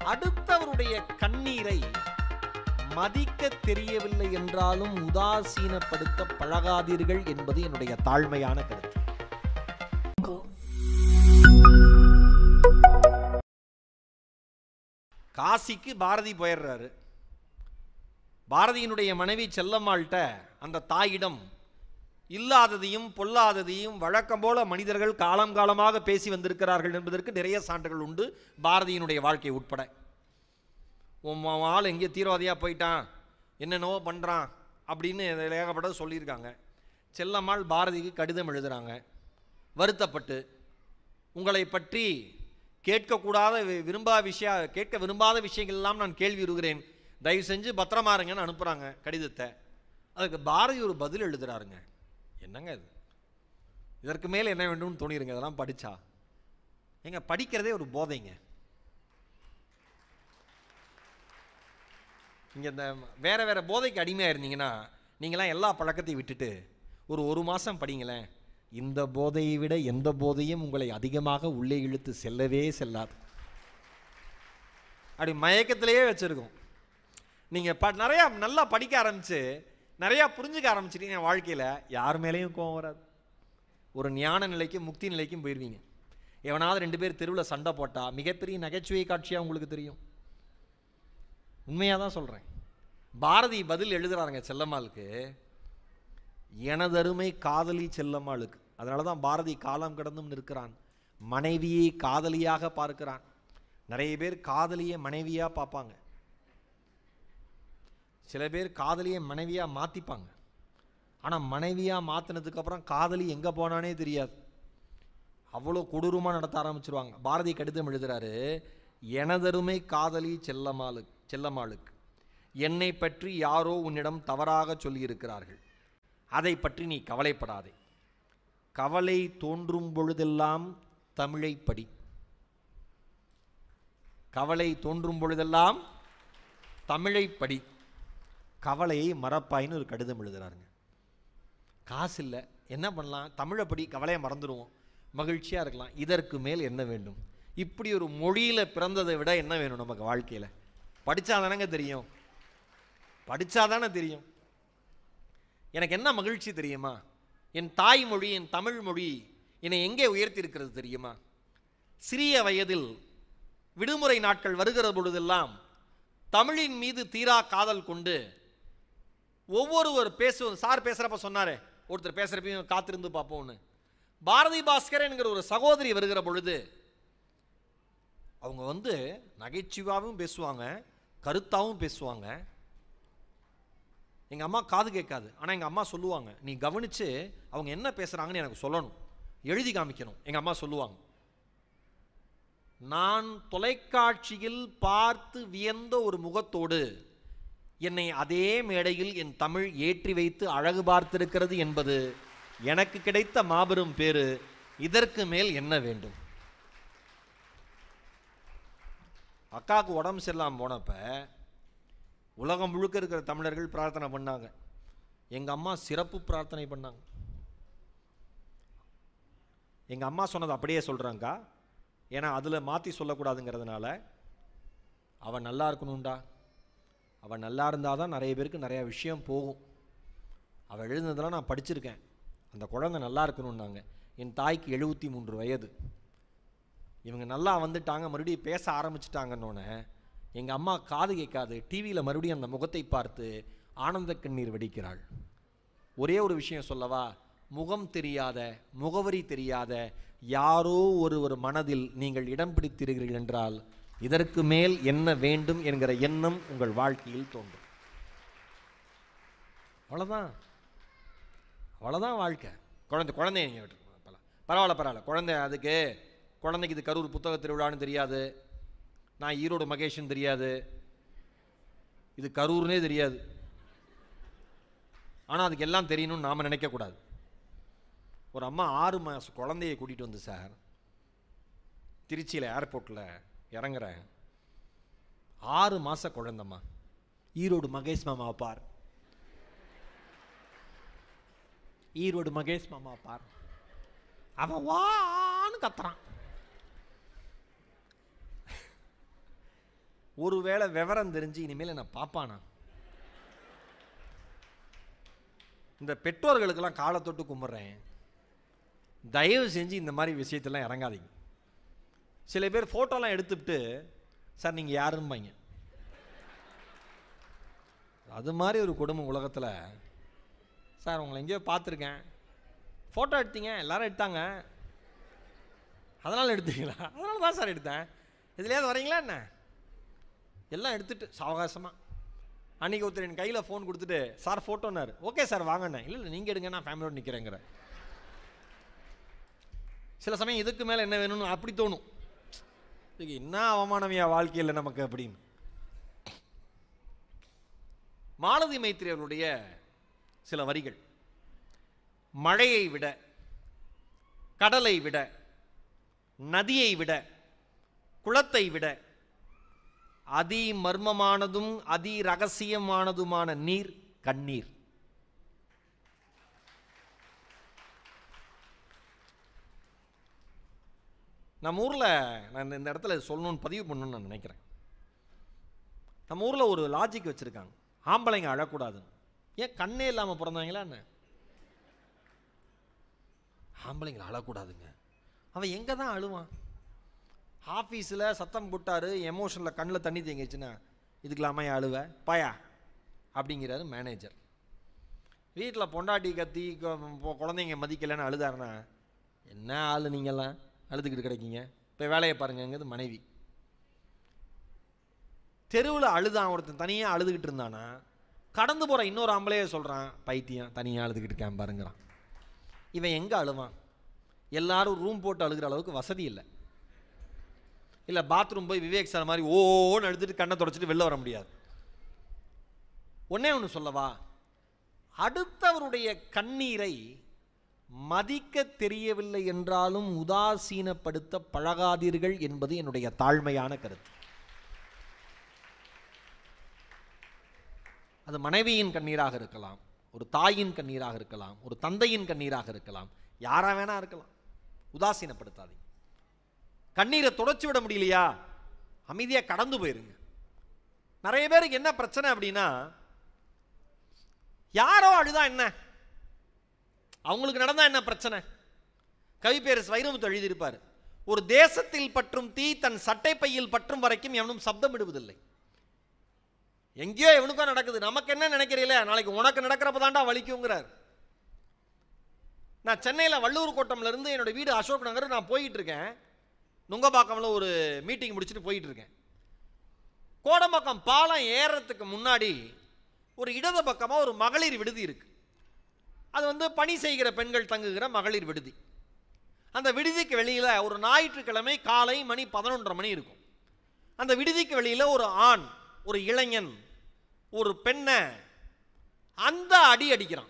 அடுத்தவருடைய கண்ணீரை மதிக்க தெரியவில்லை என்றாலும் உதாசீனப்படுத்த பழகாதீர்கள் என்பது என்னுடைய தாழ்மையான கருத்து காசிக்கு பாரதி போயிடுறாரு பாரதியினுடைய மனைவி செல்லம்மாள்கிட்ட அந்த தாயிடம் இல்லாததையும் பொல்லாததையும் வழக்கம் போல மனிதர்கள் காலம் காலமாக பேசி வந்திருக்கிறார்கள் என்பதற்கு நிறைய சான்றுகள் உண்டு பாரதியினுடைய வாழ்க்கை உட்பட உன் ம- ஆள் எங்கேயோ தீவிரவாதியாக போயிட்டான் என்னென்னவோ பண்ணுறான் அப்படின்னு இதில் ஏகப்பட்டது சொல்லியிருக்காங்க செல்லம்மாள் பாரதிக்கு கடிதம் எழுதுகிறாங்க வருத்தப்பட்டு உங்களை பற்றி கேட்கக்கூடாத வி- விரும்பாத விஷய கேட்க விரும்பாத விஷயங்கள் எல்லாம் நான் கேள்வி வருகிறேன் தயவு செஞ்சு பத்திரமா இருங்கன்னு அனுப்புகிறாங்க கடிதத்தை அதுக்கு பாரதி ஒரு பதில் எழுதுறாருங்க என்னங்க இது இதற்கு மேலே என்ன வேண்டும்னு தோணிருங்க இதெல்லாம் படிச்சா ஏங்க படிக்கிறதே ஒரு போதைங்க நீங்கள் இந்த வேற வேற போதைக்கு அடிமையாக இருந்தீங்கன்னா நீங்களாம் எல்லா பழக்கத்தையும் விட்டுட்டு ஒரு ஒரு மாதம் படிங்களேன் இந்த போதையை விட எந்த போதையும் உங்களை அதிகமாக உள்ளே இழுத்து செல்லவே செல்லாது அப்படி மயக்கத்திலேயே வச்சுருக்கோம் நீங்கள் ப நிறையா நல்லா படிக்க ஆரம்பித்து நிறையா புரிஞ்சுக்க ஆரம்பிச்சிட்டீங்க வாழ்க்கையில் யார் மேலேயும் கோவம் வராது ஒரு ஞான நிலைக்கும் முக்தி நிலைக்கும் போயிடுவீங்க எவனாவது ரெண்டு பேர் தெருவில் சண்டை போட்டால் மிகப்பெரிய நகைச்சுவை காட்சியாக உங்களுக்கு தெரியும் உண்மையாக தான் சொல்கிறேன் பாரதி பதில் எழுதுறாருங்க செல்லம்மாளுக்கு எனதருமை காதலி செல்லம்மாளுக்கு அதனால தான் பாரதி காலம் கடந்தும் நிற்கிறான் மனைவியை காதலியாக பார்க்கிறான் நிறைய பேர் காதலியை மனைவியாக பார்ப்பாங்க சில பேர் காதலியை மனைவியாக மாற்றிப்பாங்க ஆனால் மனைவியாக மாற்றினதுக்கப்புறம் காதலி எங்கே போனானே தெரியாது அவ்வளோ கொடூரமாக நடத்த ஆரம்பிச்சிருவாங்க பாரதி கடிதம் எழுதுறாரு எனதருமை காதலி செல்லம்மாளுக்கு செல்லம்மாளுக்கு என்னை பற்றி யாரோ உன்னிடம் தவறாக சொல்லியிருக்கிறார்கள் அதை பற்றி நீ கவலைப்படாதே கவலை தோன்றும் பொழுதெல்லாம் தமிழை படி கவலை தோன்றும் பொழுதெல்லாம் தமிழை படி கவலையை மறப்பாயின்னு ஒரு கடிதம் எழுதுறாருங்க காசு இல்லை என்ன பண்ணலாம் தமிழை படி கவலையை மறந்துடுவோம் மகிழ்ச்சியாக இருக்கலாம் இதற்கு மேல் என்ன வேண்டும் இப்படி ஒரு மொழியில் பிறந்ததை விட என்ன வேணும் நமக்கு வாழ்க்கையில் படித்தாதானங்க தெரியும் படித்தாதானே தெரியும் எனக்கு என்ன மகிழ்ச்சி தெரியுமா என் தாய்மொழி என் தமிழ் மொழி என்னை எங்கே உயர்த்தி இருக்கிறது தெரியுமா சிறிய வயதில் விடுமுறை நாட்கள் வருகிற பொழுதெல்லாம் தமிழின் மீது தீரா காதல் கொண்டு ஒவ்வொருவர் பேசுவது சார் பேசுகிறப்ப சொன்னாரே ஒருத்தர் பேசுகிறப்பையும் காத்திருந்து பார்ப்போம்னு பாரதி பாஸ்கர் என்கிற ஒரு சகோதரி வருகிற பொழுது அவங்க வந்து நகைச்சுவாவும் பேசுவாங்க கருத்தாவும் பேசுவாங்க எங்கள் அம்மா காது கேட்காது ஆனால் எங்கள் அம்மா சொல்லுவாங்க நீ கவனித்து அவங்க என்ன பேசுகிறாங்கன்னு எனக்கு சொல்லணும் எழுதி காமிக்கணும் எங்கள் அம்மா சொல்லுவாங்க நான் தொலைக்காட்சியில் பார்த்து வியந்த ஒரு முகத்தோடு என்னை அதே மேடையில் என் தமிழ் ஏற்றி வைத்து அழகு பார்த்திருக்கிறது என்பது எனக்கு கிடைத்த மாபெரும் பேரு இதற்கு மேல் என்ன வேண்டும் அக்காவுக்கு உடம்பு சரியில்லாமல் போனப்ப உலகம் முழுக்க இருக்கிற தமிழர்கள் பிரார்த்தனை பண்ணாங்க எங்கள் அம்மா சிறப்பு பிரார்த்தனை பண்ணாங்க எங்கள் அம்மா சொன்னது அப்படியே சொல்கிறாங்கக்கா ஏன்னா அதில் மாற்றி சொல்லக்கூடாதுங்கிறதுனால அவன் நல்லா இருக்கணும்டா அவன் நல்லா இருந்தால் தான் நிறைய பேருக்கு நிறையா விஷயம் போகும் அவள் எழுதுனதெல்லாம் நான் படிச்சிருக்கேன் அந்த குழந்தை நல்லா இருக்கணும்னாங்க என் தாய்க்கு எழுபத்தி மூன்று வயது இவங்க நல்லா வந்துட்டாங்க மறுபடியும் பேச ஆரம்பிச்சிட்டாங்கன்னொன்னே எங்கள் அம்மா காது கேட்காது டிவியில் மறுபடியும் அந்த முகத்தை பார்த்து ஆனந்த கண்ணீர் வெடிக்கிறாள் ஒரே ஒரு விஷயம் சொல்லவா முகம் தெரியாத முகவரி தெரியாத யாரோ ஒருவர் மனதில் நீங்கள் இடம் பிடித்திருக்கிறீர்கள் என்றால் இதற்கு மேல் என்ன வேண்டும் என்கிற எண்ணம் உங்கள் வாழ்க்கையில் தோன்றும் அவ்வளோதான் அவ்வளோதான் வாழ்க்கை குழந்தை குழந்தைய நீங்கள் விட்டு பரவாயில்ல பரவாயில்ல குழந்தை அதுக்கு குழந்தைக்கு இது கரூர் புத்தக திருவிழான்னு தெரியாது நான் ஈரோடு மகேஷன் தெரியாது இது கரூர்னே தெரியாது ஆனால் அதுக்கு எல்லாம் தெரியணும்னு நாம் நினைக்கக்கூடாது ஒரு அம்மா ஆறு மாத குழந்தைய கூட்டிகிட்டு வந்து சார் திருச்சியில் ஏர்போர்ட்டில் இறங்குறேன் ஆறு மாத குழந்தம்மா ஈரோடு மகேஷ் மாமா பார் ஈரோடு மகேஷ் மாமா பார் அவன் வான்னு கத்துறான் ஒருவேளை விவரம் தெரிஞ்சு இனிமேல் என்ன பாப்பானா இந்த பெற்றோர்களுக்கெல்லாம் காலை தொட்டு கும்பிட்றேன் தயவு செஞ்சு இந்த மாதிரி விஷயத்தெல்லாம் இறங்காதீங்க சில பேர் ஃபோட்டோலாம் எடுத்துவிட்டு சார் நீங்கள் யாரும்பாங்க அது மாதிரி ஒரு குடும்பம் உலகத்தில் சார் உங்களை எங்கேயோ பார்த்துருக்கேன் ஃபோட்டோ எடுத்தீங்க எல்லாரும் எடுத்தாங்க அதனால் எடுத்தீங்களா அதனால தான் சார் எடுத்தேன் இதுலேயாவது வரீங்களா என்ன எல்லாம் எடுத்துட்டு சாவகாசமாக அன்றைக்கி ஒருத்தர் என் கையில் ஃபோன் கொடுத்துட்டு சார் ஃபோட்டோனார் ஓகே சார் வாங்கண்ணே இல்லை இல்லை நீங்கள் எடுங்க நான் ஃபேமிலியோடு நிற்கிறேங்கிற சில சமயம் இதுக்கு மேலே என்ன வேணும்னு அப்படி தோணும் இதுக்கு என்ன அவமானமையா வாழ்க்கையில் நமக்கு அப்படின்னு மாலதி மைத்திரி அவர்களுடைய சில வரிகள் மழையை விட கடலை விட நதியை விட குளத்தை விட அதி மர்மமானதும் அதி ரகசியமானதுமான நீர் கண்ணீர் நம்ம ஊரில் நான் இந்த இடத்துல சொல்லணும்னு பதிவு பண்ணணும்னு நான் நினைக்கிறேன் நம்ம ஊரில் ஒரு லாஜிக் வச்சுருக்காங்க ஆம்பளைங்க அழக்கூடாது ஏன் கண்ணே இல்லாமல் பிறந்தாங்களா என்ன ஆம்பளைங்களை அழக்கூடாதுங்க அவன் எங்கே தான் அழுவான் ஆஃபீஸில் சத்தம் போட்டாரு எமோஷனில் கண்ணில் தண்ணி தேங்கிச்சுன்னா இதுக்கெல்லாமா ஏன் அழுவ பாயா அப்படிங்கிறாரு மேனேஜர் வீட்டில் பொண்டாட்டி கத்தி கொ- பொ- குழந்தைங்க மதிக்கலைன்னு அழுதாருன்னா என்ன ஆள் நீங்கள்லாம் அழுதுகிட்டு கிடைக்கீங்க இப்போ வேலையை பாருங்கங்கிறது மனைவி தெருவில் அழுதான் ஒருத்தன் தனியாக அழுதுகிட்டு இருந்தானா கடந்து போகிற இன்னொரு ஆம்பளையே சொல்கிறான் பைத்தியம் தனியாக அழுதுகிட்டு இருக்கான் பாருங்கிறான் இவன் எங்கே அழுவான் எல்லாரும் ரூம் போட்டு அழுகிற அளவுக்கு வசதி இல்லை இல்லை பாத்ரூம் போய் விவேக் சார் மாதிரி ஓன்னு அழுதுட்டு கண்ணை தொடச்சிட்டு வெளில வர முடியாது ஒண்ணே ஒன்று சொல்லவா அடுத்தவருடைய கண்ணீரை மதிக்க தெரியவில்லை என்றாலும் உதாசீனப்படுத்த பழகாதீர்கள் என்பது என்னுடைய தாழ்மையான கருத்து அது மனைவியின் கண்ணீராக இருக்கலாம் ஒரு தாயின் கண்ணீராக இருக்கலாம் ஒரு தந்தையின் கண்ணீராக இருக்கலாம் யாரா வேணா இருக்கலாம் உதாசீனப்படுத்தாதீங்க கண்ணீரை தொடச்சி விட முடியலையா அமைதியா கடந்து போயிருங்க நிறைய பேருக்கு என்ன பிரச்சனை அப்படின்னா யாரோ அழுதா என்ன அவங்களுக்கு நடந்தா என்ன பிரச்சனை கவிப்பேரஸ் வைரமுத்து எழுதியிருப்பார் ஒரு தேசத்தில் பற்றும் தீ தன் சட்டை பையில் பற்றும் வரைக்கும் எவனும் சப்தம் விடுவதில்லை எங்கேயோ எவனுக்கோ நடக்குது நமக்கு என்ன நினைக்கிறீங்களே நாளைக்கு உனக்கு நடக்கிறப்ப தாண்டா வலிக்குங்கிறார் நான் சென்னையில் வள்ளூர் கோட்டம்ல இருந்து என்னோட வீடு அசோக் நகர் நான் போயிட்டு இருக்கேன் நுங்கம்பாக்கம்ல ஒரு மீட்டிங் முடிச்சுட்டு போயிட்டு இருக்கேன் கோடம்பாக்கம் பாலம் ஏறுறதுக்கு முன்னாடி ஒரு இடது பக்கமாக ஒரு மகளிர் விடுதி இருக்கு அது வந்து பணி செய்கிற பெண்கள் தங்குகிற மகளிர் விடுதி அந்த விடுதிக்கு வெளியில் ஒரு ஞாயிற்றுக்கிழமை காலை மணி பதினொன்றரை மணி இருக்கும் அந்த விடுதிக்கு வெளியில் ஒரு ஆண் ஒரு இளைஞன் ஒரு பெண்ணை அந்த அடி அடிக்கிறான்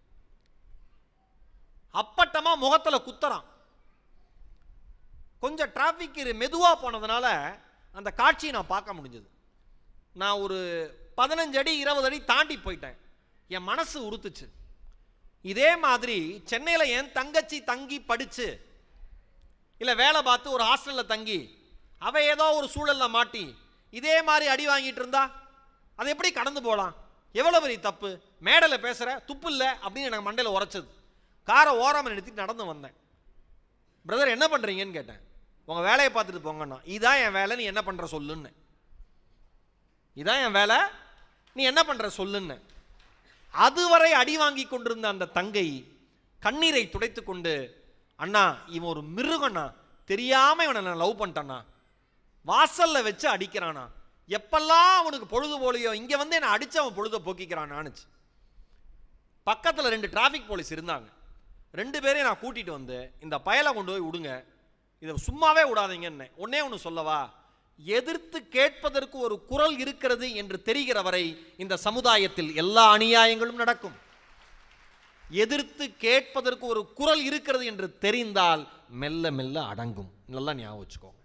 அப்பட்டமா முகத்துல குத்துறான் கொஞ்சம் டிராஃபிக் மெதுவா போனதுனால அந்த காட்சியை நான் பார்க்க முடிஞ்சது நான் ஒரு பதினஞ்சு அடி இருபது அடி தாண்டி போயிட்டேன் என் மனசு உறுத்துச்சு இதே மாதிரி சென்னையில் என் தங்கச்சி தங்கி படிச்சு இல்லை வேலை பார்த்து ஒரு ஹாஸ்டலில் தங்கி அவ ஏதோ ஒரு சூழல்ல மாட்டி இதே மாதிரி அடி வாங்கிட்டு இருந்தா அது எப்படி கடந்து போகலாம் எவ்வளோ பெரிய தப்பு மேடையில் பேசுகிற துப்பு இல்லை அப்படின்னு எனக்கு மண்டையில் உரைச்சது காரை ஓரமாக நிறுத்திட்டு நடந்து வந்தேன் பிரதர் என்ன பண்ணுறீங்கன்னு கேட்டேன் உங்கள் வேலையை பார்த்துட்டு போங்கண்ணா இதான் என் வேலை நீ என்ன பண்ணுற சொல்லுன்னு இதான் என் வேலை நீ என்ன பண்ணுற சொல்லுன்னு அதுவரை அடி வாங்கி கொண்டிருந்த அந்த தங்கை கண்ணீரை துடைத்து கொண்டு அண்ணா இவன் ஒரு மிருகண்ணா தெரியாம இவனை நான் லவ் பண்ணிட்டேண்ணா வாசல்ல வச்சு அடிக்கிறானா எப்பெல்லாம் அவனுக்கு பொழுது போலியோ இங்க வந்து என்னை அடிச்சு அவன் பொழுத போக்கிக்கிறானானுச்சு பக்கத்துல ரெண்டு டிராஃபிக் போலீஸ் இருந்தாங்க ரெண்டு பேரையும் நான் கூட்டிட்டு வந்து இந்த பயலை கொண்டு போய் விடுங்க இதை சும்மாவே விடாதீங்கன்னு ஒன்னே ஒன்று சொல்லவா எதிர்த்து கேட்பதற்கு ஒரு குரல் இருக்கிறது என்று தெரிகிற வரை இந்த சமுதாயத்தில் எல்லா அநியாயங்களும் நடக்கும் எதிர்த்து கேட்பதற்கு ஒரு குரல் இருக்கிறது என்று தெரிந்தால் மெல்ல மெல்ல அடங்கும் நல்லா ஞாபகம் வச்சுக்கோங்க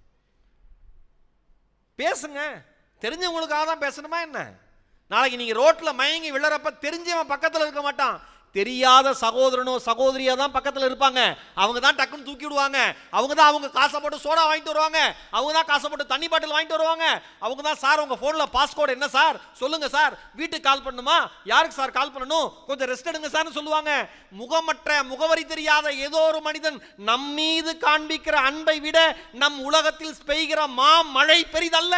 பேசுங்க தெரிஞ்சவங்களுக்காக தான் பேசணுமா என்ன நாளைக்கு நீங்க ரோட்ல மயங்கி விழறப்ப தெரிஞ்சவன் பக்கத்துல இருக்க மாட்டான் தெரியாத சகோதரனோ சகோதரியா தான் பக்கத்தில் இருப்பாங்க அவங்க தான் டக்குன்னு தூக்கி விடுவாங்க அவங்க தான் அவங்க காசை போட்டு சோடா வாங்கிட்டு வருவாங்க அவங்க தான் காசை போட்டு தண்ணி பாட்டில் வாங்கிட்டு வருவாங்க அவங்க தான் சார் உங்கள் ஃபோனில் பாஸ்கோட் என்ன சார் சொல்லுங்க சார் வீட்டுக்கு கால் பண்ணணுமா யாருக்கு சார் கால் பண்ணணும் கொஞ்சம் ரெஸ்ட் எடுங்க சார்னு சொல்லுவாங்க முகமற்ற முகவரி தெரியாத ஏதோ ஒரு மனிதன் நம் மீது காண்பிக்கிற அன்பை விட நம் உலகத்தில் பெய்கிற மா மழை பெரிதல்ல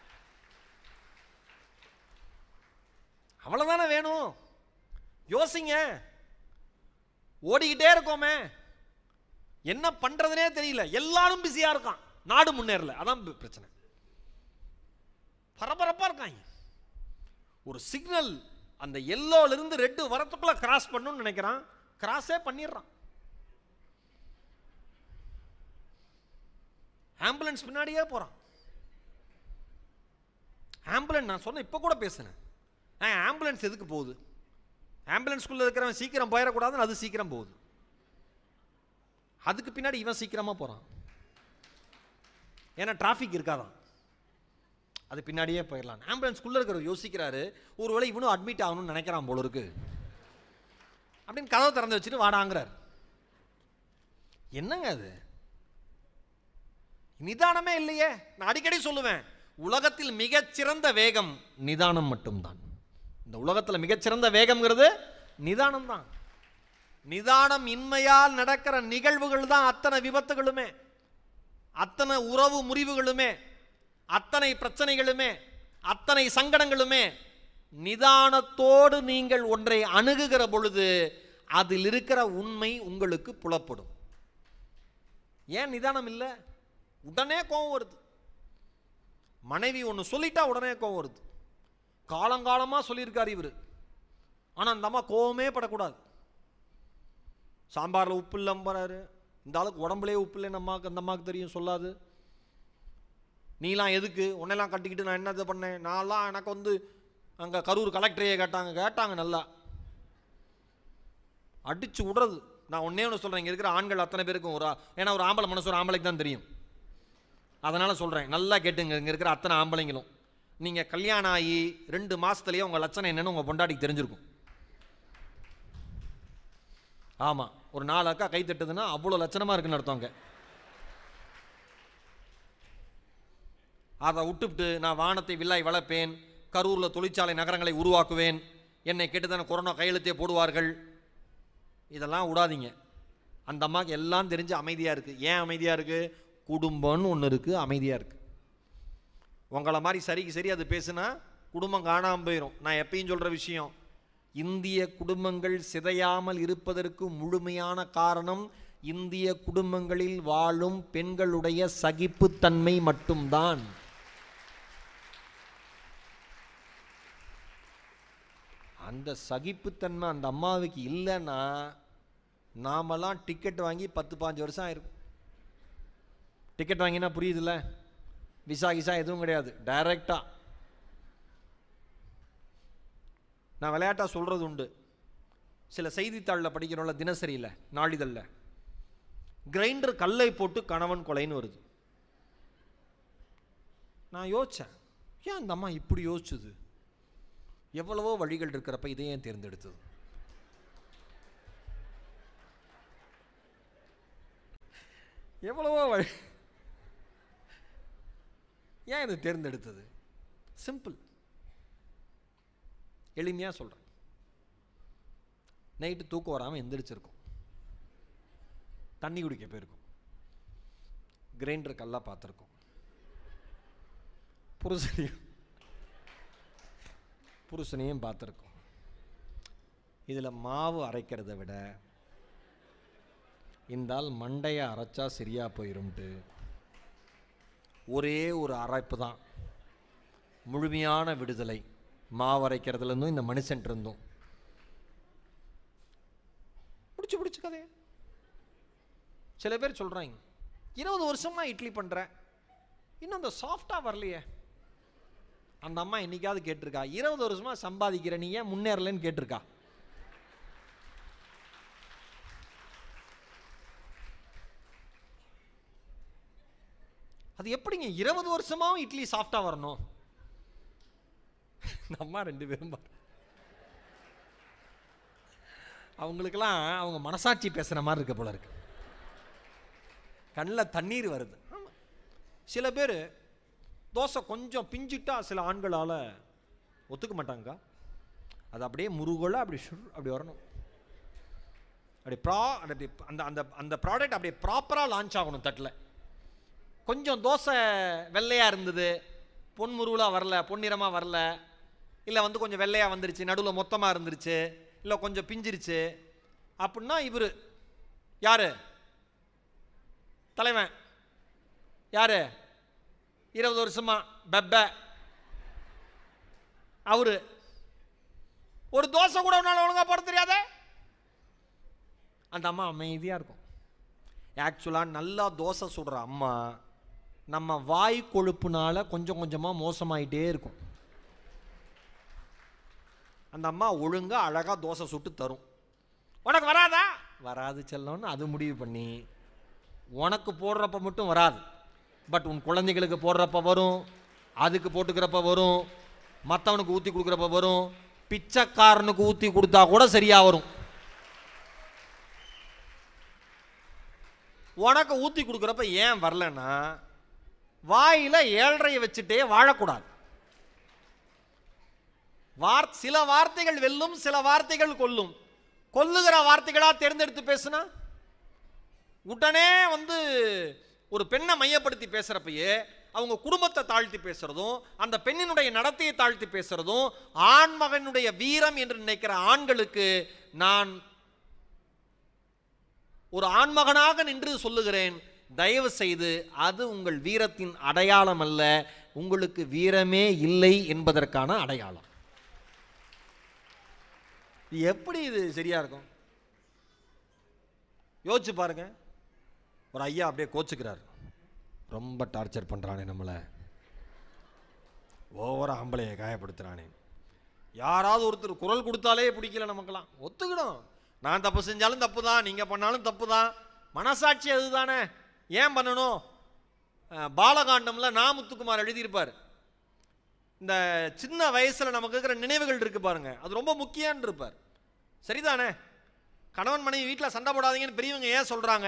அவ்வளவுதானே வேணும் யோசிங்க ஓடிக்கிட்டே இருக்கோமே என்ன பண்றதுனே தெரியல எல்லாரும் பிஸியா இருக்கான் நாடு முன்னேறல அதான் பி- பிரச்சனை பரபரப்பா இருக்காங்க ஒரு சிக்னல் அந்த எல்லோல இருந்து ரெட்டு வரத்துக்குள்ள கிராஸ் பண்ணணும்னு நினைக்கிறான் கிராஸே பண்ணிடுறான் ஆம்புலன்ஸ் பின்னாடியே போறான் ஆம்புலன்ஸ் நான் சொன்ன இப்போ கூட பேசுனேன் ஆ ஆம்புலன்ஸ் எதுக்கு போகுது ஆம்புலன்ஸ்குள்ளே இருக்கிறவன் சீக்கிரம் போயிடக்கூடாதுன்னு அது சீக்கிரம் போகுது அதுக்கு பின்னாடி இவன் சீக்கிரமாக போகிறான் ஏன்னா டிராஃபிக் இருக்காதான் அது பின்னாடியே போயிடலாம் ஆம்புலன்ஸ்குள்ளே இருக்கிறவர் யோசிக்கிறாரு ஒருவேளை இவனும் அட்மிட் ஆகணும்னு நினைக்கிறான் போல இருக்கு அப்படின்னு கதவை திறந்து வச்சுட்டு வாடாங்கிறார் என்னங்க அது நிதானமே இல்லையே நான் அடிக்கடி சொல்லுவேன் உலகத்தில் மிகச்சிறந்த வேகம் நிதானம் மட்டும்தான் இந்த உலகத்தில் மிகச்சிறந்த வேகம்ங்கிறது நிதானம் தான் நிதானம் இன்மையால் நடக்கிற நிகழ்வுகள் தான் அத்தனை விபத்துகளுமே அத்தனை உறவு முறிவுகளுமே அத்தனை பிரச்சனைகளுமே அத்தனை சங்கடங்களுமே நிதானத்தோடு நீங்கள் ஒன்றை அணுகுகிற பொழுது அதில் இருக்கிற உண்மை உங்களுக்கு புலப்படும் ஏன் நிதானம் இல்லை உடனே கோவம் வருது மனைவி ஒன்று சொல்லிட்டா உடனே கோவம் வருது காலங்காலமாக சொல்லியிருக்காரு இவர் ஆனால் அந்த அம்மா கோவமே படக்கூடாது சாம்பாரில் உப்பு இல்லம்பறாரு இந்த ஆளுக்கு உடம்புலே உப்பு இல்லைன்னு அம்மாவுக்கு அந்த அம்மாவுக்கு தெரியும் சொல்லாது நீலாம் எதுக்கு உன்னெல்லாம் கட்டிக்கிட்டு நான் என்ன இது பண்ணேன் நான்லாம் எனக்கு வந்து அங்கே கரூர் கலெக்டரையே கேட்டாங்க கேட்டாங்க நல்லா அடிச்சு விடுறது நான் ஒன்னே ஒன்று சொல்கிறேன் இங்கே இருக்கிற ஆண்கள் அத்தனை பேருக்கும் ஒரு ஆ- ஏன்னா ஒரு ஆம்பளை மனசு ஒரு ஆம்பளைக்கு தான் தெரியும் அதனால் சொல்கிறேன் நல்லா கேட்டுங்க இங்கே இருக்கிற அத்தனை ஆம்பளைங்களும் நீங்கள் கல்யாணம் ஆகி ரெண்டு மாதத்துலேயே உங்கள் லட்சணம் என்னன்னு உங்கள் பொண்டாட்டிக்கு தெரிஞ்சிருக்கும் ஆமாம் ஒரு நாலு அக்கா கை தட்டுதுன்னா அவ்வளோ லட்சணமாக இருக்குன்னு அர்த்தங்க அதை விட்டுவிட்டு நான் வானத்தை வில்லாய் வளர்ப்பேன் கரூரில் தொழிற்சாலை நகரங்களை உருவாக்குவேன் என்னை கேட்டுதானே கொரோனா கையெழுத்தே போடுவார்கள் இதெல்லாம் விடாதீங்க அந்த அம்மாவுக்கு எல்லாம் தெரிஞ்சு அமைதியாக இருக்குது ஏன் அமைதியாக இருக்குது குடும்பம்னு ஒன்று இருக்குது அமைதியாக இருக்குது உங்களை மாதிரி சரிக்கு சரி அது பேசுனா குடும்பம் காணாமல் போயிடும் நான் எப்பயும் சொல்கிற விஷயம் இந்திய குடும்பங்கள் சிதையாமல் இருப்பதற்கு முழுமையான காரணம் இந்திய குடும்பங்களில் வாழும் பெண்களுடைய சகிப்புத்தன்மை மட்டும்தான் அந்த சகிப்புத்தன்மை அந்த அம்மாவுக்கு இல்லைன்னா நாமெல்லாம் டிக்கெட் வாங்கி பத்து பாஞ்சு வருஷம் ஆயிருக்கும் டிக்கெட் வாங்கினா புரியுதுல்ல விசா கிசா எதுவும் கிடையாது டைரெக்டாக நான் விளையாட்டாக சொல்கிறது உண்டு சில செய்தித்தாளில் படிக்கிறோம்ல தினசரியில் நாளிதழில் கிரைண்டர் கல்லை போட்டு கணவன் கொலைன்னு வருது நான் யோசித்தேன் ஏன் அந்த அம்மா இப்படி யோசிச்சுது எவ்வளவோ வழிகள் இருக்கிறப்ப இதை ஏன் தேர்ந்தெடுத்தது எவ்வளவோ வழி ஏன் இதை தேர்ந்தெடுத்தது சிம்பிள் எளிமையாக சொல்கிறேன் நைட்டு தூக்கம் வராமல் எந்திரிச்சிருக்கும் தண்ணி குடிக்க போயிருக்கும் கிரைண்டர் கல்லாக பார்த்துருக்கோம் புருஷனையும் புருஷனையும் பார்த்துருக்கோம் இதில் மாவு அரைக்கிறத விட இந்த ஆள் மண்டையை அரைச்சா சரியா போயிரும்ட்டு ஒரே ஒரு அரைப்பு தான் முழுமையான விடுதலை மாவு அரைக்கிறதுலேருந்தும் இந்த மனுஷன் இருந்தும் பிடிச்சி பிடிச்சி கதைய சில பேர் சொல்கிறாங்க இருபது வருஷமா இட்லி பண்ணுறேன் இன்னும் அந்த சாஃப்டாக வரலையே அந்த அம்மா என்னைக்காவது கேட்டிருக்கா இருபது வருஷமா சம்பாதிக்கிற நீ ஏன் முன்னேறலன்னு கேட்டிருக்கா அது எப்படிங்க இருபது வருஷமாவும் இட்லி சாஃப்டாக வரணும் இந்த அம்மா ரெண்டு பேரும் பாரு. அவங்களுக்கெல்லாம் அவங்க மனசாட்சி பேசுகிற மாதிரி இருக்க போல இருக்கு கண்ணில் தண்ணீர் வருது ஆமா. சில பேர் தோசை கொஞ்சம் பிஞ்சிட்டா சில ஆண்களால் ஒத்துக்க மாட்டாங்க அது அப்படியே முருகலாக அப்படி ஷுர் அப்படி வரணும் அப்படி ப்ரா அப்படி அந்த அந்த அந்த ப்ராடக்ட் அப்படியே ப்ராப்பராக லான்ச் ஆகணும் தட்டில் கொஞ்சம் தோசை வெள்ளையாக இருந்தது பொன் முருவலாக வரல பொன்னிறமாக வரல இல்லை வந்து கொஞ்சம் வெள்ளையாக வந்துருச்சு நடுவில் மொத்தமாக இருந்துருச்சு இல்லை கொஞ்சம் பிஞ்சிருச்சு அப்படின்னா இவர் யார் தலைவன் யார் இருபது வருஷமா பெப்ப அவரு ஒரு தோசை கூட உன்னால ஒழுங்கா போட தெரியாதே அந்த அம்மா அமைதியாக இருக்கும் ஆக்சுவலாக நல்லா தோசை சுடுற அம்மா நம்ம வாய் கொழுப்புனால கொஞ்சம் கொஞ்சமாக மோசமாயிட்டே இருக்கும் அந்த அம்மா ஒழுங்கா அழகாக தோசை சுட்டு தரும் உனக்கு வராதா வராது செல்லம்னு அது முடிவு பண்ணி உனக்கு போடுறப்ப மட்டும் வராது பட் உன் குழந்தைகளுக்கு போடுறப்ப வரும் அதுக்கு போட்டுக்கிறப்ப வரும் மற்றவனுக்கு ஊற்றி கொடுக்குறப்ப வரும் பிச்சைக்காரனுக்கு ஊற்றி கொடுத்தா கூட சரியாக வரும் உனக்கு ஊற்றி கொடுக்குறப்ப ஏன் வரலன்னா வாயில ஏழ்றையை வச்சுட்டே வாழக்கூடாது வார் சில வார்த்தைகள் வெல்லும் சில வார்த்தைகள் கொல்லும் கொல்லுகிற வார்த்தைகளா தேர்ந்தெடுத்து பேசுனா உடனே வந்து ஒரு பெண்ணை மையப்படுத்தி பேசுறப்பயே அவங்க குடும்பத்தை தாழ்த்தி பேசுறதும் அந்த பெண்ணினுடைய நடத்தையை தாழ்த்தி பேசுறதும் ஆண்மகனுடைய வீரம் என்று நினைக்கிற ஆண்களுக்கு நான் ஒரு ஆண்மகனாக நின்று சொல்லுகிறேன் தயவு செய்து அது உங்கள் வீரத்தின் அடையாளம் அல்ல உங்களுக்கு வீரமே இல்லை என்பதற்கான அடையாளம் இது எப்படி இது சரியா இருக்கும் யோசிச்சு பாருங்க ஒரு ஐயா அப்படியே கோச்சுக்கிறார் ரொம்ப டார்ச்சர் பண்றானே நம்மளை ஓவரா ஆம்பளையை காயப்படுத்துறானே யாராவது ஒருத்தர் குரல் கொடுத்தாலே பிடிக்கல நமக்கெல்லாம் ஒத்துக்கிடும் நான் தப்பு செஞ்சாலும் தப்பு தான் நீங்கள் பண்ணாலும் தப்பு தான் மனசாட்சி அதுதானே ஏன் பண்ணணும் அஹ், பாலகாண்டம்ல நா முத்துக்குமார் எழுதியிருப்பார் இந்த சின்ன வயசில் நமக்கு இருக்கிற நினைவுகள் இருக்கு பாருங்க அது ரொம்ப முக்கியம்னு இருப்பார் சரிதானே கணவன் மனைவி வீட்டில் சண்டை போடாதீங்கன்னு பெரியவங்க ஏன் சொல்கிறாங்க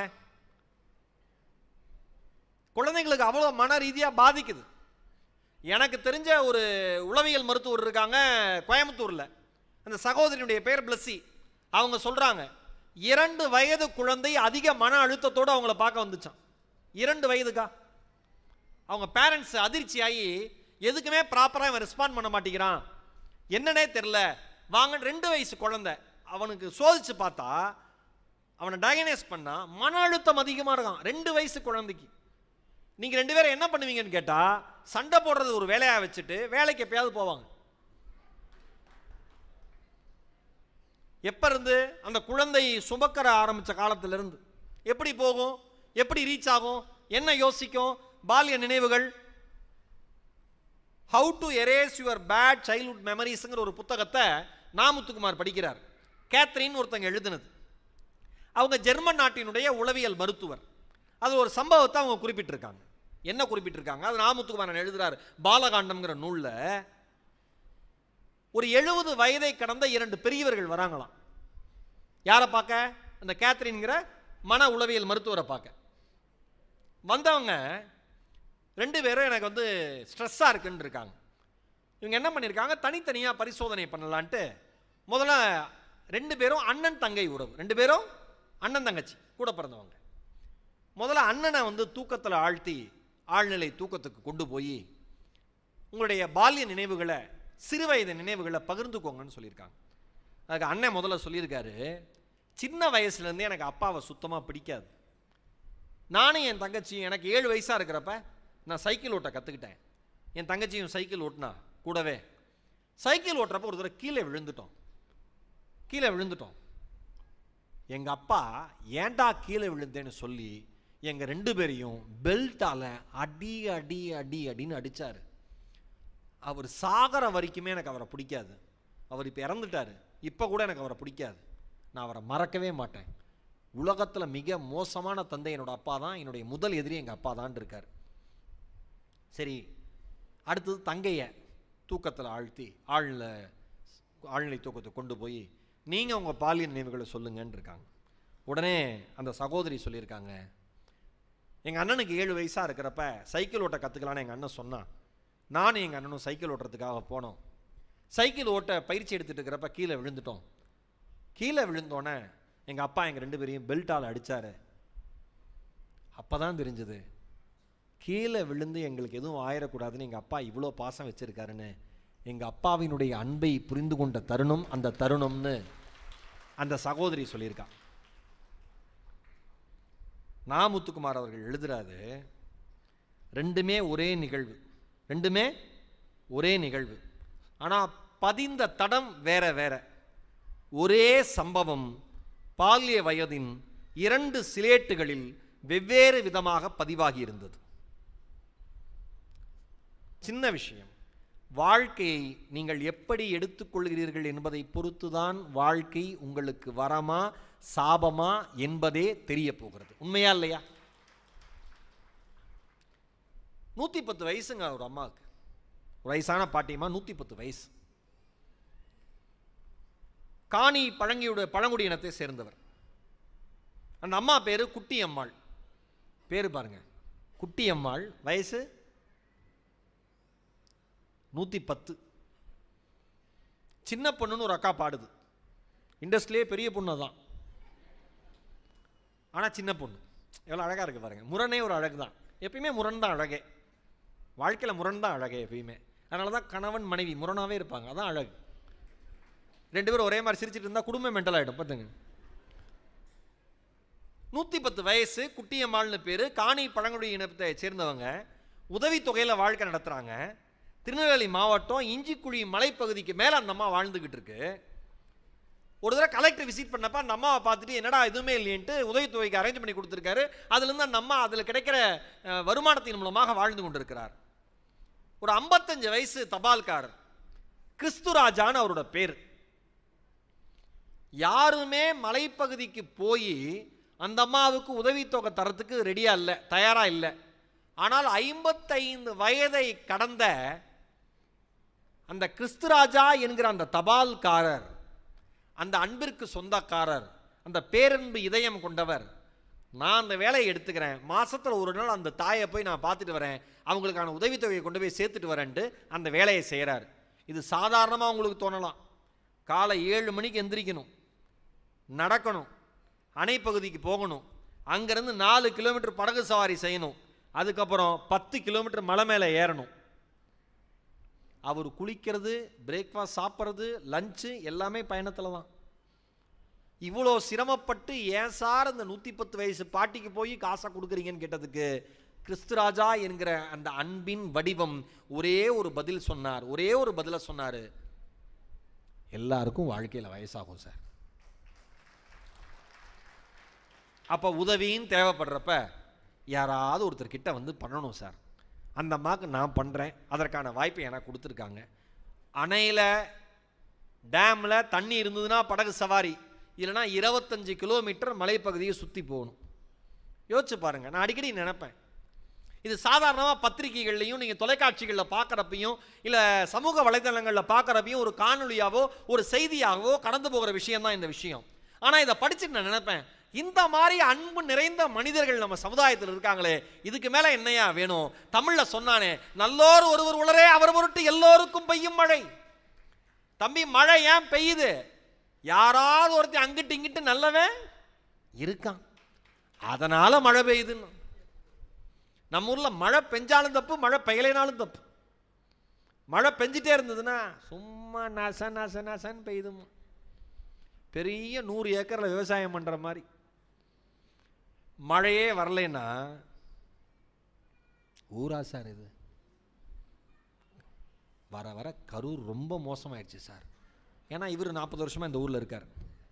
குழந்தைங்களுக்கு அவ்வளோ மன ரீதியாக பாதிக்குது எனக்கு தெரிஞ்ச ஒரு உளவியல் மருத்துவர் இருக்காங்க கோயம்புத்தூரில் அந்த சகோதரியுடைய பெயர் பிளஸ்ஸி அவங்க சொல்கிறாங்க இரண்டு வயது குழந்தை அதிக மன அழுத்தத்தோடு அவங்கள பார்க்க வந்துச்சான் இரண்டு வயதுக்கா அவங்க பேரண்ட்ஸ் அதிர்ச்சியாகி எதுக்குமே ப்ராப்பராக இவன் ரெஸ்பாண்ட் பண்ண மாட்டேங்கிறான் என்னன்னே தெரில வாங்க ரெண்டு வயசு குழந்தை அவனுக்கு சோதிச்சு பார்த்தா அவனை டயனைஸ் பண்ணா மன அழுத்தம் அதிகமாக இருக்கான் ரெண்டு வயசு குழந்தைக்கு நீங்கள் ரெண்டு பேரும் என்ன பண்ணுவீங்கன்னு கேட்டால் சண்டை போடுறது ஒரு வேலையாக வச்சுட்டு வேலைக்கு எப்பயாவது போவாங்க எப்போ இருந்து அந்த குழந்தை சுமக்கற ஆரம்பித்த காலத்திலிருந்து எப்படி போகும் எப்படி ரீச் ஆகும் என்ன யோசிக்கும் பால்ய நினைவுகள் how to erase your bad childhood மெமரிஸ்ங்கிற ஒரு புத்தகத்தை நாமுத்துக்குமார் படிக்கிறார் கேத்ரின் ஒருத்தங்க எழுதினது அவங்க ஜெர்மன் நாட்டினுடைய உளவியல் மருத்துவர் அது ஒரு சம்பவத்தை அவங்க குறிப்பிட்டிருக்காங்க என்ன குறிப்பிட்டிருக்காங்க அது நாமுத்துக்குமாரன் எழுதுறாரு பாலகாண்டம்ங்கிற நூலில் ஒரு எழுபது வயதை கடந்த இரண்டு பெரியவர்கள் வராங்களாம் யாரை பார்க்க அந்த கேத்ரின்கிற மன உளவியல் மருத்துவரை பார்க்க வந்தவங்க ரெண்டு பேரும் எனக்கு வந்து ஸ்ட்ரெஸ்ஸாக இருக்குன்னு இருக்காங்க இவங்க என்ன பண்ணியிருக்காங்க தனித்தனியாக பரிசோதனை பண்ணலான்ட்டு முதல்ல ரெண்டு பேரும் அண்ணன் தங்கை உறவு ரெண்டு பேரும் அண்ணன் தங்கச்சி கூட பிறந்தவங்க முதல்ல அண்ணனை வந்து தூக்கத்தில் ஆழ்த்தி ஆழ்நிலை தூக்கத்துக்கு கொண்டு போய் உங்களுடைய பால்ய நினைவுகளை சிறுவயது நினைவுகளை பகிர்ந்துக்கோங்கன்னு சொல்லியிருக்காங்க அதுக்கு அண்ணன் முதல்ல சொல்லியிருக்காரு சின்ன வயசுலேருந்தே எனக்கு அப்பாவை சுத்தமாக பிடிக்காது நானும் என் தங்கச்சியும் எனக்கு ஏழு வயசாக இருக்கிறப்ப நான் சைக்கிள் ஓட்ட கற்றுக்கிட்டேன் என் தங்கச்சியும் சைக்கிள் ஓட்டினா கூடவே சைக்கிள் ஓட்டுறப்ப ஒரு தடவை கீழே விழுந்துட்டோம் கீழே விழுந்துட்டோம் எங்கள் அப்பா ஏன்டா கீழே விழுந்தேன்னு சொல்லி எங்கள் ரெண்டு பேரையும் பெல்ட்டால் அடி அடி அடி அடின்னு அடித்தார் அவர் சாகர வரைக்குமே எனக்கு அவரை பிடிக்காது அவர் இப்போ இறந்துட்டார் இப்போ கூட எனக்கு அவரை பிடிக்காது நான் அவரை மறக்கவே மாட்டேன் உலகத்தில் மிக மோசமான தந்தை என்னோட அப்பா தான் என்னுடைய முதல் எதிரி எங்கள் அப்பா தான் இருக்கார் சரி அடுத்தது தங்கையை தூக்கத்தில் ஆழ்த்தி ஆழ்நில ஆழ்நிலை தூக்கத்தை கொண்டு போய் நீங்கள் உங்கள் பாலியல் நினைவுகளை சொல்லுங்கன்னு இருக்காங்க உடனே அந்த சகோதரி சொல்லியிருக்காங்க எங்கள் அண்ணனுக்கு ஏழு வயசாக இருக்கிறப்ப சைக்கிள் ஓட்ட கற்றுக்கலான்னு எங்கள் அண்ணன் சொன்னான் நானும் எங்கள் அண்ணனும் சைக்கிள் ஓட்டுறதுக்காக போனோம் சைக்கிள் ஓட்ட பயிற்சி எடுத்துட்டு இருக்கிறப்ப கீழே விழுந்துட்டோம் கீழே விழுந்தோன்னே எங்கள் அப்பா எங்கள் ரெண்டு பேரையும் பெல்ட்டால் அடித்தாரு அப்போ தான் தெரிஞ்சது கீழே விழுந்து எங்களுக்கு எதுவும் ஆயிடக்கூடாதுன்னு எங்கள் அப்பா இவ்வளோ பாசம் வச்சுருக்காருன்னு எங்கள் அப்பாவினுடைய அன்பை புரிந்து கொண்ட தருணம் அந்த தருணம்னு அந்த சகோதரி சொல்லியிருக்கா நாமுத்துக்குமார் அவர்கள் எழுதுறாரு ரெண்டுமே ஒரே நிகழ்வு ரெண்டுமே ஒரே நிகழ்வு ஆனால் பதிந்த தடம் வேற வேற ஒரே சம்பவம் பால்ய வயதின் இரண்டு சிலேட்டுகளில் வெவ்வேறு விதமாக பதிவாகி இருந்தது சின்ன விஷயம் வாழ்க்கையை நீங்கள் எப்படி எடுத்துக்கொள்கிறீர்கள் என்பதை பொறுத்துதான் வாழ்க்கை உங்களுக்கு வரமா சாபமா என்பதே தெரிய போகிறது உண்மையா இல்லையா நூற்றி பத்து வயசுங்க ஒரு அம்மாவுக்கு ஒரு வயசான பாட்டியம்மா நூற்றி பத்து வயசு காணி பழங்கியுடைய பழங்குடி இனத்தை சேர்ந்தவர் அந்த அம்மா பேர் குட்டி அம்மாள் பேர் பாருங்க குட்டி அம்மாள் வயசு நூற்றி பத்து சின்ன பொண்ணுன்னு ஒரு அக்கா பாடுது இண்டஸ்ட்ரியிலே பெரிய பொண்ணு தான் ஆனால் சின்ன பொண்ணு எவ்வளோ அழகாக இருக்குது பாருங்க முரணே ஒரு அழகு தான் எப்பயுமே முரண் தான் அழகே வாழ்க்கையில் முரண் தான் அழகே எப்பயுமே அதனால தான் கணவன் மனைவி முரணாகவே இருப்பாங்க அதான் அழகு ரெண்டு பேரும் ஒரே மாதிரி சிரிச்சிட்டு இருந்தால் குடும்பம் மென்டல் ஆகிடும் பார்த்துங்க நூற்றி பத்து வயசு குட்டியம்மாள்னு பேர் காணி பழங்குடி இனத்தை சேர்ந்தவங்க உதவித்தொகையில் வாழ்க்கை நடத்துகிறாங்க திருநெல்வேலி மாவட்டம் இஞ்சிக்குழி மலைப்பகுதிக்கு மேலே அந்த அம்மா வாழ்ந்துக்கிட்டு இருக்கு ஒரு தடவை கலெக்டர் விசிட் பண்ணப்ப அந்த அம்மாவை பார்த்துட்டு என்னடா எதுவுமே இல்லைன்ட்டு உதவித்தொகைக்கு அரேஞ்ச் பண்ணி கொடுத்துருக்காரு அதுலேருந்து அந்த அம்மா அதில் கிடைக்கிற அஹ், வருமானத்தின் மூலமாக வாழ்ந்து கொண்டிருக்கிறார் ஒரு ஐம்பத்தஞ்சு வயசு தபால்காரர் கிறிஸ்துராஜான்னு அவரோட பேர் யாருமே மலைப்பகுதிக்கு போய் அந்த அம்மாவுக்கு உதவித்தொகை தரத்துக்கு ரெடியாக இல்லை தயாராக இல்லை ஆனால் ஐம்பத்தைந்து வயதை கடந்த அந்த கிறிஸ்துராஜா என்கிற அந்த தபால்காரர் அந்த அன்பிற்கு சொந்தக்காரர் அந்த பேரன்பு இதயம் கொண்டவர் நான் அந்த வேலையை எடுத்துக்கிறேன் மாசத்துல ஒரு நாள் அந்த தாயை போய் நான் பார்த்துட்டு வரேன் அவங்களுக்கான உதவித்தொகையை கொண்டு போய் சேர்த்துட்டு வரேன்ட்டு அந்த வேலையை செய்கிறார் இது சாதாரணமாக உங்களுக்கு தோணலாம் காலை ஏழு மணிக்கு எந்திரிக்கணும் நடக்கணும் அணைப்பகுதிக்கு போகணும் அங்கேருந்து நாலு கிலோமீட்டர் படகு சவாரி செய்யணும் அதுக்கப்புறம் பத்து கிலோமீட்டர் மலை மேலே ஏறணும் அவர் குளிக்கிறது பிரேக்ஃபாஸ்ட் சாப்பிட்றது லஞ்சு எல்லாமே பயணத்தில் தான் இவ்வளோ சிரமப்பட்டு ஏன் சார் இந்த நூற்றி பத்து வயசு பாட்டிக்கு போய் காசை கொடுக்குறீங்கன்னு கேட்டதுக்கு கிறிஸ்துராஜா என்கிற அந்த அன்பின் வடிவம் ஒரே ஒரு பதில் சொன்னார் ஒரே ஒரு பதிலை சொன்னார் எல்லாருக்கும் வாழ்க்கையில் வயசாகும் சார் அப்போ உதவியும் தேவைப்படுறப்ப யாராவது ஒருத்தர் கிட்ட வந்து பண்ணணும் சார் அந்த அம்மாவுக்கு நான் பண்ணுறேன் அதற்கான வாய்ப்பை எனக்கு கொடுத்துருக்காங்க அணையில் டேமில் தண்ணி இருந்ததுன்னா படகு சவாரி இல்லைன்னா இருபத்தஞ்சு கிலோமீட்டர் மலைப்பகுதியை சுற்றி போகணும் யோசிச்சு பாருங்க நான் அடிக்கடி நினைப்பேன் இது சாதாரணமாக பத்திரிகைகள்லையும் நீங்கள் தொலைக்காட்சிகளில் பார்க்குறப்பையும் இல்லை சமூக வலைதளங்களில் பார்க்குறப்பையும் ஒரு காணொளியாவோ ஒரு செய்தியாகவோ கடந்து போகிற விஷயம்தான் இந்த விஷயம் ஆனால் இதை படிச்சுட்டு நான் நினைப்பேன் இந்த மாதிரி அன்பு நிறைந்த மனிதர்கள் நம்ம சமுதாயத்தில் இருக்காங்களே இதுக்கு மேலே என்னையா வேணும் தமிழில் சொன்னானே நல்லோர் ஒருவர் உளரே அவர் பொருட்டு எல்லோருக்கும் பெய்யும் மழை தம்பி மழை ஏன் பெய்யுது யாராவது ஒருத்தன் அங்கிட்டு இங்கிட்டு நல்லவன் இருக்கான் அதனால மழை பெய்யுதுன்னு நம்ம ஊர்ல மழை பெஞ்சாலும் தப்பு மழை பெய்யலைனாலும் தப்பு மழை பெஞ்சிட்டே இருந்ததுன்னா சும்மா நச நச நசன்னு பெய்யுதுமா பெரிய நூறு ஏக்கரில் விவசாயம் பண்ற மாதிரி மழையே வரலைன்னா ஊரா சார் இது வர வர கரூர் ரொம்ப மோசமாயிடுச்சு சார் ஏன்னா இவர் நாற்பது வருஷமா இந்த ஊர்ல இருக்கார்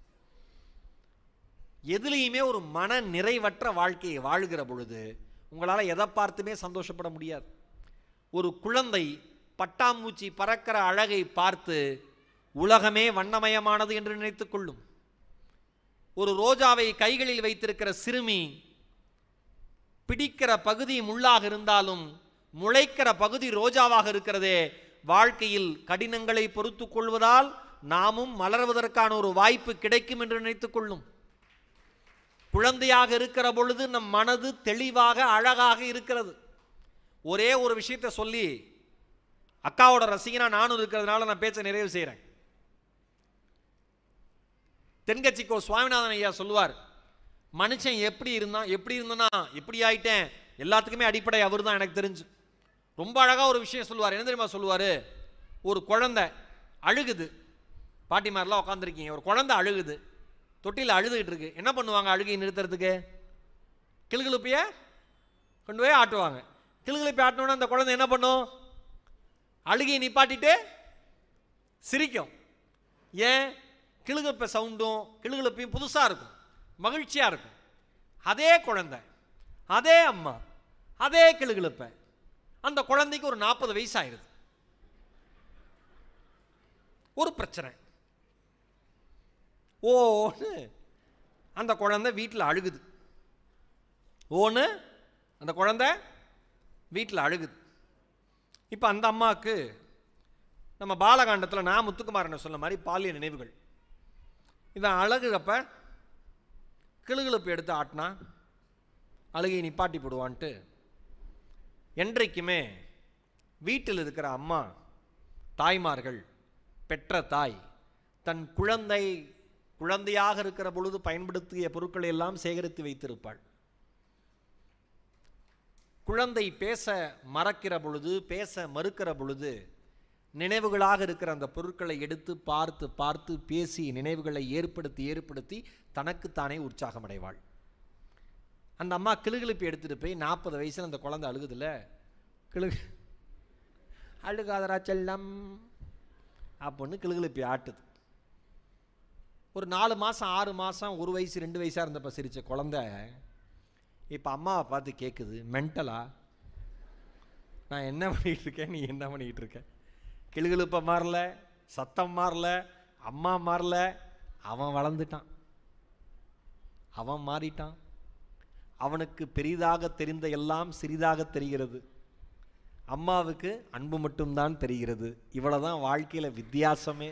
எதுலேயுமே ஒரு மன நிறைவற்ற வாழ்க்கையை வாழுகிற பொழுது உங்களால் எதை பார்த்துமே சந்தோஷப்பட முடியாது ஒரு குழந்தை பட்டாம்பூச்சி பறக்கிற அழகை பார்த்து உலகமே வண்ணமயமானது என்று நினைத்துக் கொள்ளும் ஒரு ரோஜாவை கைகளில் வைத்திருக்கிற சிறுமி பிடிக்கிற பகுதி முள்ளாக இருந்தாலும் முளைக்கிற பகுதி ரோஜாவாக இருக்கிறதே வாழ்க்கையில் கடினங்களை பொறுத்து கொள்வதால் நாமும் மலர்வதற்கான ஒரு வாய்ப்பு கிடைக்கும் என்று நினைத்துக் கொள்ளும் குழந்தையாக இருக்கிற பொழுது நம் மனது தெளிவாக அழகாக இருக்கிறது ஒரே ஒரு விஷயத்தை சொல்லி அக்காவோட ரசிகனா நானும் இருக்கிறதுனால நான் பேச்ச நிறைவு செய்கிறேன் தென்கட்சிக்கோ சுவாமிநாதன் ஐயா சொல்லுவார் மனுஷன் எப்படி இருந்தான் எப்படி இருந்தனா எப்படி ஆயிட்டேன் எல்லாத்துக்குமே அடிப்படை அவர் தான் எனக்கு தெரிஞ்சு ரொம்ப அழகாக ஒரு விஷயம் சொல்லுவார் என்ன தெரியுமா சொல்லுவார் ஒரு குழந்தை அழுகுது பாட்டிமாரெலாம் உட்காந்துருக்கீங்க ஒரு குழந்தை அழுகுது தொட்டியில் அழுதுகிட்டு இருக்கு என்ன பண்ணுவாங்க அழுகையை நிறுத்துறதுக்கு கிளுகிழுப்பிய கொண்டு போய் ஆட்டுவாங்க கிளுகிழுப்பி ஆட்டினோன்னா அந்த குழந்தை என்ன பண்ணும் அழுகையை நிப்பாட்டிட்டு சிரிக்கும் ஏன் கிளுகிழப்ப சவுண்டும் கிளுகிழப்பையும் புதுசாக இருக்கும் மகிழ்ச்சியாக இருக்கும் அதே குழந்தை அதே அம்மா அதே கிளுகிழப்ப அந்த குழந்தைக்கு ஒரு நாற்பது வயசு ஆயிருது ஒரு பிரச்சனை ஓன்னு அந்த குழந்தை வீட்டில் அழுகுது ஓன்னு அந்த குழந்தை வீட்டில் அழுகுது இப்போ அந்த அம்மாவுக்கு நம்ம பாலகாண்டத்தில் நான் முத்துக்குமாரன் சொன்ன மாதிரி பாலிய நினைவுகள் இவன் அழகுறப்ப கிளுகிழப்பு எடுத்து ஆட்டினா அழுகையை நிப்பாட்டி போடுவான்ட்டு என்றைக்குமே வீட்டில் இருக்கிற அம்மா தாய்மார்கள் பெற்ற தாய் தன் குழந்தை குழந்தையாக இருக்கிற பொழுது பயன்படுத்திய பொருட்களை எல்லாம் சேகரித்து வைத்திருப்பாள் குழந்தை பேச மறக்கிற பொழுது பேச மறுக்கிற பொழுது நினைவுகளாக இருக்கிற அந்த பொருட்களை எடுத்து பார்த்து பார்த்து பேசி நினைவுகளை ஏற்படுத்தி ஏற்படுத்தி தனக்குத்தானே உற்சாகமடைவாள் அந்த அம்மா கிளுகிழுப்பி எடுத்துகிட்டு போய் நாற்பது வயசில் அந்த குழந்தை அழுகுதுல்ல கிளுகு அழுகாதரா செல்லம் அப்படின்னு கிளுகிழுப்பி ஆட்டுது ஒரு நாலு மாதம் ஆறு மாதம் ஒரு வயசு ரெண்டு வயசாக இருந்தப்போ சிரித்த குழந்தை இப்போ அம்மாவை பார்த்து கேட்குது மென்டலா நான் என்ன பண்ணிகிட்டு இருக்கேன் நீ என்ன பண்ணிக்கிட்டு இருக்க கிளுகிழுப்ப மாறல சத்தம் மாறல அம்மா மாறல அவன் வளர்ந்துட்டான் அவன் மாறிட்டான் அவனுக்கு பெரிதாக தெரிந்த எல்லாம் சிறிதாக தெரிகிறது அம்மாவுக்கு அன்பு மட்டும்தான் தெரிகிறது இவ்வளவுதான் வாழ்க்கையில் வித்தியாசமே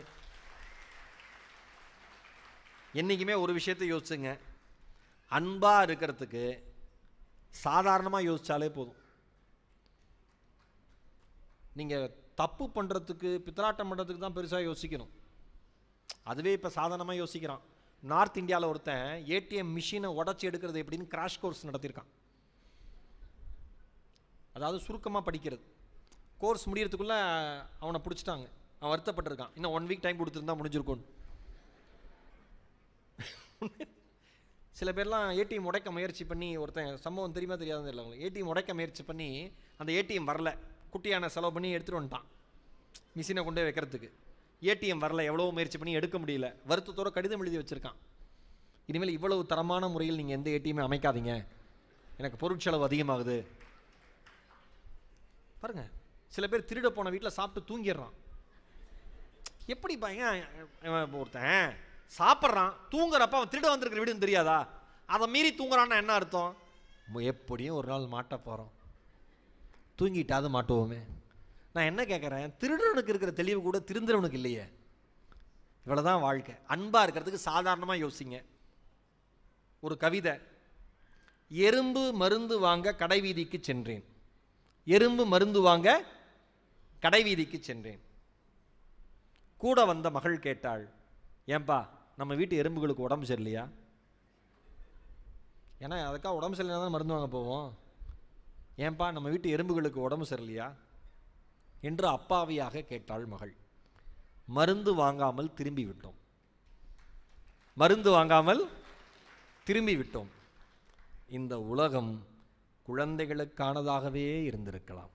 என்றைக்குமே ஒரு விஷயத்தை யோசிச்சுங்க அன்பாக இருக்கிறதுக்கு சாதாரணமாக யோசிச்சாலே போதும் நீங்கள் தப்பு பண்ணுறதுக்கு பித்தலாட்டம் பண்ணுறதுக்கு தான் பெருசாக யோசிக்கணும் அதுவே இப்போ சாதாரணமாக யோசிக்கிறான் நார்த் இந்தியாவில் ஒருத்தன் ஏடிஎம் மிஷினை உடச்சி எடுக்கிறது எப்படின்னு கிராஷ் கோர்ஸ் நடத்தியிருக்கான் அதாவது சுருக்கமாக படிக்கிறது கோர்ஸ் முடியறதுக்குள்ளே அவனை பிடிச்சிட்டாங்க அவன் வருத்தப்பட்டிருக்கான் இன்னும் ஒன் வீக் டைம் கொடுத்துருந்தா முடிஞ்சிருக்கும் சில பேர்லாம் ஏடிஎம் உடைக்க முயற்சி பண்ணி ஒருத்தன் சம்பவம் தெரியுமா தெரியாதுன்னு தெரியல அவங்களுக்கு ஏடிஎம் உடைக்க முயற்சி பண்ணி அந்த ஏடிஎம் வரல குட்டியான செலவு பண்ணி எடுத்துகிட்டு வந்துட்டான் மிஷினை கொண்டு போய் வைக்கிறதுக்கு ஏடிஎம் வரல எவ்வளோ முயற்சி பண்ணி எடுக்க முடியல வருத்தத்தோட கடிதம் எழுதி வச்சுருக்கான் இனிமேல் இவ்வளவு தரமான முறையில் நீங்கள் எந்த ஏடிஎம்மே அமைக்காதீங்க எனக்கு பொருட்செலவு அதிகமாகுது பாருங்க சில பேர் திருட போன வீட்டில் சாப்பிட்டு தூங்கிடுறான் எப்படி பையன் இவன் ஒருத்தன் சாப்பிட்றான் தூங்குறப்ப அவன் திருட வந்திருக்கிற வீடுன்னு தெரியாதா அதை மீறி தூங்குறான்னா என்ன அர்த்தம் மு- எப்படியும் ஒரு நாள் மாட்ட போகிறோம் தூங்கிட்டாவது மாட்டுவோமே நான் என்ன கேட்குறேன் திருடுறவனுக்கு இருக்கிற தெளிவு கூட திருந்துறவனுக்கு இல்லையே இவ்வளோதான் வாழ்க்கை அன்பாக இருக்கிறதுக்கு சாதாரணமாக யோசிங்க ஒரு கவிதை எறும்பு மருந்து வாங்க கடைவீதிக்கு சென்றேன் எறும்பு மருந்து வாங்க கடைவீதிக்கு சென்றேன் கூட வந்த மகள் கேட்டாள் ஏன்பா நம்ம வீட்டு எறும்புகளுக்கு உடம்பு சரியில்லையா ஏன்னா அதுக்காக உடம்பு சரியில்லைனா தான் மருந்து வாங்க போவோம் ஏன்பா நம்ம வீட்டு எறும்புகளுக்கு உடம்பு சரியில்லையா என்று அப்பாவியாக கேட்டாள் மகள் மருந்து வாங்காமல் திரும்பி விட்டோம் மருந்து வாங்காமல் திரும்பி விட்டோம் இந்த உலகம் குழந்தைகளுக்கானதாகவே இருந்திருக்கலாம்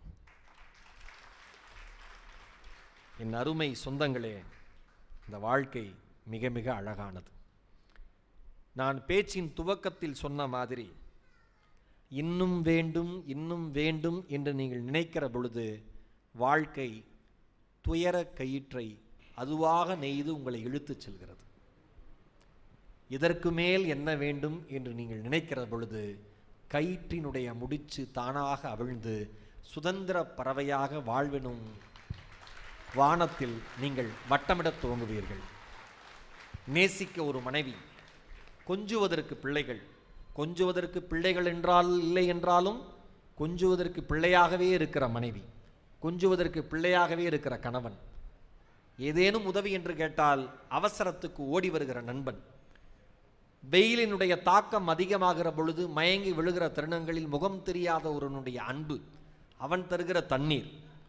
என் அருமை சொந்தங்களே இந்த வாழ்க்கை மிக மிக அழகானது நான் பேச்சின் துவக்கத்தில் சொன்ன மாதிரி இன்னும் வேண்டும் இன்னும் வேண்டும் என்று நீங்கள் நினைக்கிற பொழுது வாழ்க்கை துயர கயிற்றை அதுவாக நெய்து உங்களை இழுத்துச் செல்கிறது இதற்கு மேல் என்ன வேண்டும் என்று நீங்கள் நினைக்கிற பொழுது கயிற்றினுடைய முடிச்சு தானாக அவிழ்ந்து சுதந்திர பறவையாக வாழ்வெனும் வானத்தில் நீங்கள் வட்டமிடத் துவங்குவீர்கள் நேசிக்க ஒரு மனைவி கொஞ்சுவதற்கு பிள்ளைகள் கொஞ்சுவதற்கு பிள்ளைகள் என்றால் இல்லை என்றாலும் கொஞ்சுவதற்கு பிள்ளையாகவே இருக்கிற மனைவி கொஞ்சுவதற்கு பிள்ளையாகவே இருக்கிற கணவன் ஏதேனும் உதவி என்று கேட்டால் அவசரத்துக்கு ஓடி வருகிற நண்பன் வெயிலினுடைய தாக்கம் அதிகமாகிற பொழுது மயங்கி விழுகிற தருணங்களில் முகம் தெரியாத ஒருவனுடைய அன்பு அவன் தருகிற தண்ணீர்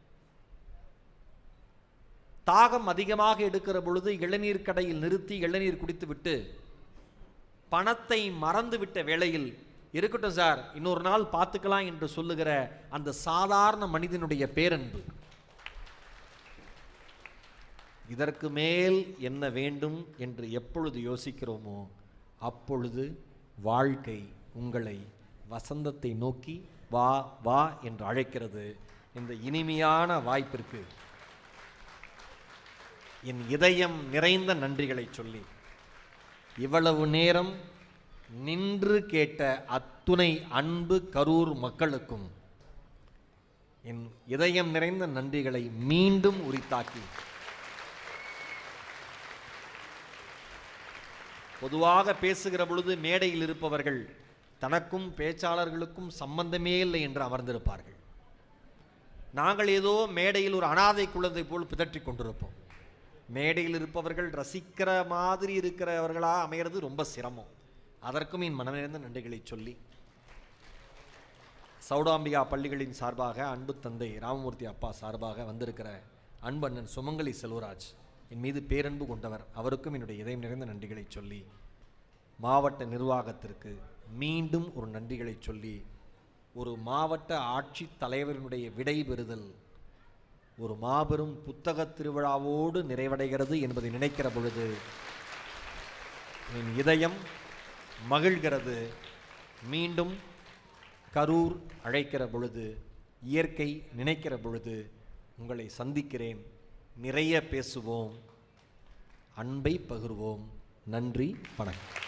தாகம் அதிகமாக எடுக்கிற பொழுது இளநீர் கடையில் நிறுத்தி இளநீர் குடித்துவிட்டு பணத்தை மறந்துவிட்ட வேளையில் இருக்கட்டும் சார் இன்னொரு நாள் பார்த்துக்கலாம் என்று சொல்லுகிற அந்த சாதாரண மனிதனுடைய பேரன்பு இதற்கு மேல் என்ன வேண்டும் என்று எப்பொழுது யோசிக்கிறோமோ அப்பொழுது வாழ்க்கை உங்களை வசந்தத்தை நோக்கி வா வா என்று அழைக்கிறது இந்த இனிமையான வாய்ப்பிற்கு என் இதயம் நிறைந்த நன்றிகளை சொல்லி இவ்வளவு நேரம் நின்று கேட்ட அத்துணை அன்பு கரூர் மக்களுக்கும் என் இதயம் நிறைந்த நன்றிகளை மீண்டும் உரித்தாக்கி பொதுவாக பேசுகிற பொழுது மேடையில் இருப்பவர்கள் தனக்கும் பேச்சாளர்களுக்கும் சம்பந்தமே இல்லை என்று அமர்ந்திருப்பார்கள் நாங்கள் ஏதோ மேடையில் ஒரு அனாதை குழந்தை போல் பிதற்றிக் கொண்டிருப்போம் மேடையில் இருப்பவர்கள் ரசிக்கிற மாதிரி இருக்கிறவர்களாக அமைகிறது ரொம்ப சிரமம் அதற்கும் என் மனநிறைந்த நன்றிகளை சொல்லி சௌடாம்பிகா பள்ளிகளின் சார்பாக அன்பு தந்தை ராமமூர்த்தி அப்பா சார்பாக வந்திருக்கிற அன்பண்ணன் சுமங்கலி செல்வராஜ் என் மீது பேரன்பு கொண்டவர் அவருக்கும் என்னுடைய இதயம் நிறைந்த நன்றிகளை சொல்லி மாவட்ட நிர்வாகத்திற்கு மீண்டும் ஒரு நன்றிகளை சொல்லி ஒரு மாவட்ட ஆட்சித் தலைவரினுடைய விடை பெறுதல் ஒரு மாபெரும் புத்தகத் திருவிழாவோடு நிறைவடைகிறது என்பதை நினைக்கிற பொழுது என் இதயம் மகிழ்கிறது மீண்டும் கரூர் அழைக்கிற பொழுது இயற்கை நினைக்கிற பொழுது உங்களை சந்திக்கிறேன் நிறைய பேசுவோம் அன்பை பகிர்வோம் நன்றி வணக்கம்